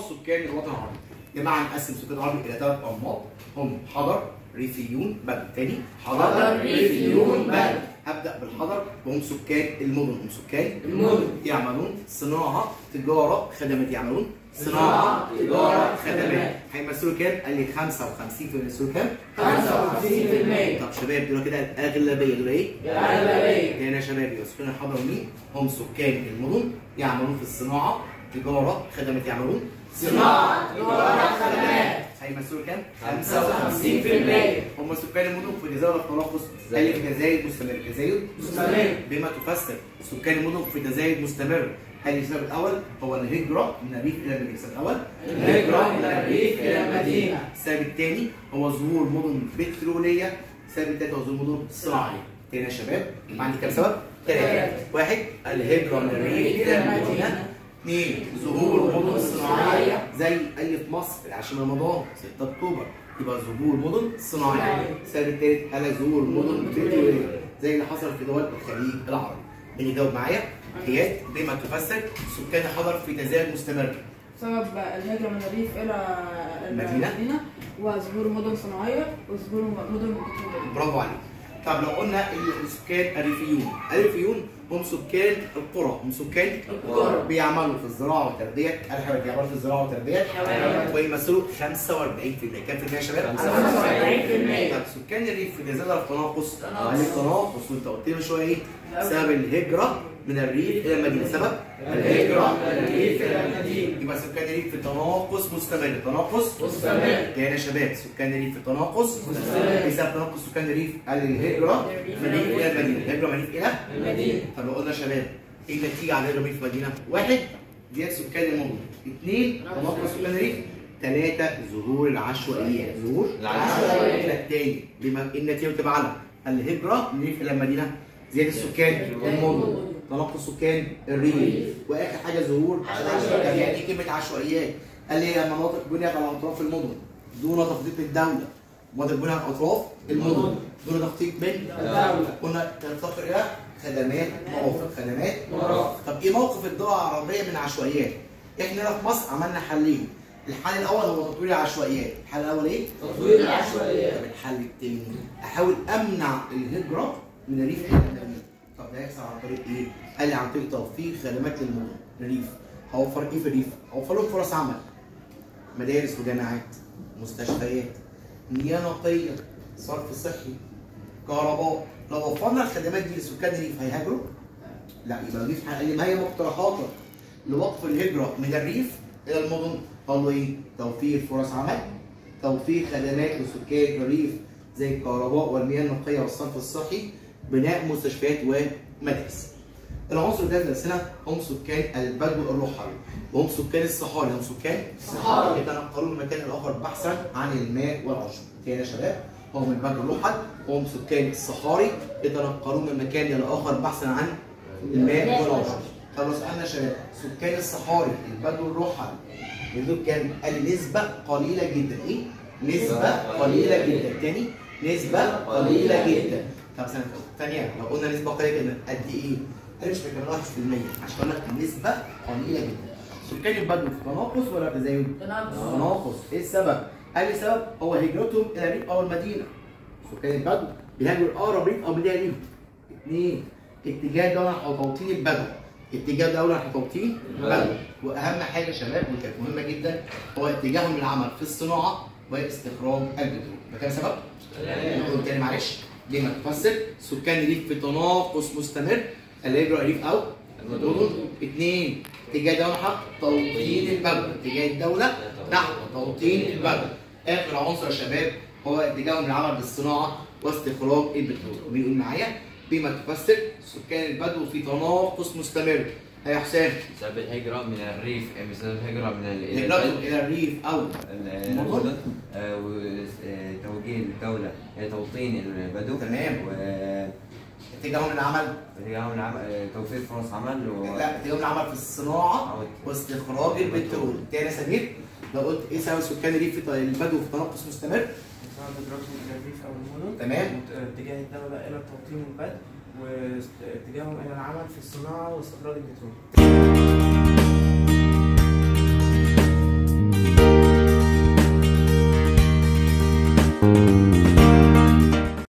سكان الوطن العربي يا جماعه نقسم سكان العربي الى ثلاث انماط هم حضر ريفيون بدو تاني حضر، ريفيون، بدو. هبدا بالحضر وهم سكان المدن هم سكان المدن. يعملون صناعه تجاره خدمات يعملون صناعة، تجارة، خدمات. هيمثلوا كام؟ قال لي 55 في يمثلوا كام؟ 55% طب شباب دول كده الاغلبيه دول ايه؟ الأغلبية تاني يا شباب يبقى سكان الحضر مين؟ هم سكان المدن يعملون في الصناعه تجاره خدمات يعملون صناعة، تجارة، خدمات. هيمثلوا كام؟ 55% هم سكان المدن في جزائر التنافس قال لي في جزائر مستمر جزائر مستمر. بما تفسر سكان المدن في تزايد مستمر هل السبب الاول هو الهجره من الريف الى المدينه السبب الاول الهجرة من الريف إلى المدينة السبب الثاني هو ظهور مدن بتروليه السبب الثالث هو ظهور مدن صناعيه تاني يا شباب يبقى عندي كام سبب؟ ثلاثه واحد الهجره من الريف الى المدينه اثنين ظهور مدن صناعيه زي اللي في مصر 20 رمضان 6 اكتوبر يبقى ظهور مدن صناعيه السبب الثالث على ظهور مدن بتروليه زي اللي حصل في دول الخليج العربي مين يجاوب معايا؟ اياد بما تفسر سكان الحضر في تزايد مستمر بسبب الهجرة من الريف إلى المدينة. المدينة وظهور مدن صناعية وظهور مدن بترولية. برافو عليك طب لو قلنا السكان الريفيون الريفيون هم سكان القرى هم سكان القرى. بيعملوا في الزراعه والتربيه الحيوانات بيعملوا في الزراعه والتربيه الحيوانات. ويمثلوا 45% كام في المية يا شباب؟ 45% طب سكان الريف في جزيره التناقص تناقص. يعني التناقص وانت قلت لي من شويه ايه؟ سبب الهجره من الريف الى المدينه سبب الهجرة من الريف إلى المدينة يبقى سكان الريف في تناقص مستمر تناقص مستمر. تاني يا شباب سكان الريف في تناقص مستمر. بسبب تناقص سكان الريف قال الهجره من الريف الى المدينه الهجره من الريف الى المدينة طب لو قلنا يا شباب ايه النتيجه على الهجره من الريف الى المدينه؟ واحد زياده سكان المدن اثنين تناقص سكان الريف ثلاثة ظهور العشوائيات ظهور العشوائيات. التاني بما النتيجة بتبقى على الهجرة من الريف إلى المدينة زيادة سكان المدن تنقص سكان الريف واخر حاجه ظهور عشوائيات. طب يعني ايه كلمه عشوائيات؟ قال لي هي مناطق بنيت على اطراف المدن دون تخطيط الدوله مناطق بنيت على اطراف المدن دون تخطيط من الدولة. قلنا تفتقر الى خدمات مرافق خدمات مرافق. طب ايه موقف الدول العربيه من العشوائيات؟ احنا هنا في مصر عملنا حلين الحل الاول هو تطوير العشوائيات الحل الاول ايه؟ تطوير العشوائيات طب الحل التاني احاول امنع الهجره من الريف الى المدينه طب ده هيحصل عن طريق ايه؟ قال لي عن طريق توفير خدمات للمدن الريف هوفر ايه في الريف؟ هوفر لهم فرص عمل مدارس وجامعات مستشفيات مياه نقيه صرف صحي كهرباء لو وفرنا الخدمات دي لسكان الريف هيهاجروا؟ لا يبقى الريف قال لي ما هي مقترحاتك لوقف الهجره من الريف الى المدن؟ قالوا ايه؟ توفير فرص عمل توفير خدمات لسكان الريف زي الكهرباء والمياه النقيه والصرف الصحي بناء مستشفيات ومدارس. العنصر ده درسنا هم سكان البدو الرحل وهم سكان الصحاري هم سكان الصحاري. يتنقلون من مكان لاخر بحثا عن الماء والعشب. تاني يا شباب هم البدو الرحل وهم سكان الصحاري يتنقلون من مكان لاخر بحثا عن الماء والعشب. طب لو سالنا يا شباب سكان الصحاري البدو الرحل يدوك كام؟ قال نسبة قليلة جدا، إيه؟ نسبة قليلة جدا، تاني نسبة قليلة جدا. طب سنة ثانية لو قلنا نسبة قليلة جدا قد إيه؟ قال مش بكمل 1% عشان أقول لك نسبة قليلة جدا. سكان البدو في تناقص ولا تزايد؟ تناقص، إيه السبب؟ قال لي السبب هو هجرتهم إلى الريف أو المدينة. سكان البدو بيهاجروا أقرب ريف أو مدينة ليهم. اثنين اتجاه دولة نحو توطين البدو. اتجاه دولة نحو توطين البدو. واهم حاجه يا شباب ودي كانت مهمه جدا هو اتجاههم للعمل في الصناعه واستخراج البترول ده كان سبب؟ نقول تاني معلش لما تفسر سكان الريف في تناقص مستمر اللي يجرى الريف او المدن اثنين اتجاه الدوله نحو توطين البلد اتجاه الدوله نحو توطين البلد اخر عنصر يا شباب هو اتجاههم للعمل بالصناعه واستخراج البترول بيقول معايا بما تفسر سكان البدو في تناقص مستمر يا حسام بسبب الهجرة من الريف بسبب الهجرة من ال- إلى هجرتهم البلد. الى الريف او ال- المدن. المدن آه، وتوجيه الدولة إلى توطين البدو تمام. و اتجاههم للعمل اتجاههم العم- آه، توفير فرص عمل و لا اتجاههم للعمل في الصناعه أو- واستخراج البترول تاني يا سمير لو قلت ايه سبب سكان الريف في ط- البدو في تنقص مستمر بسبب هجرتهم إلى الريف أو المدن تمام. وت- اتجاه الدولة إلى توطين البدء واتجاههم إلى العمل في الصناعة واستخراج البترول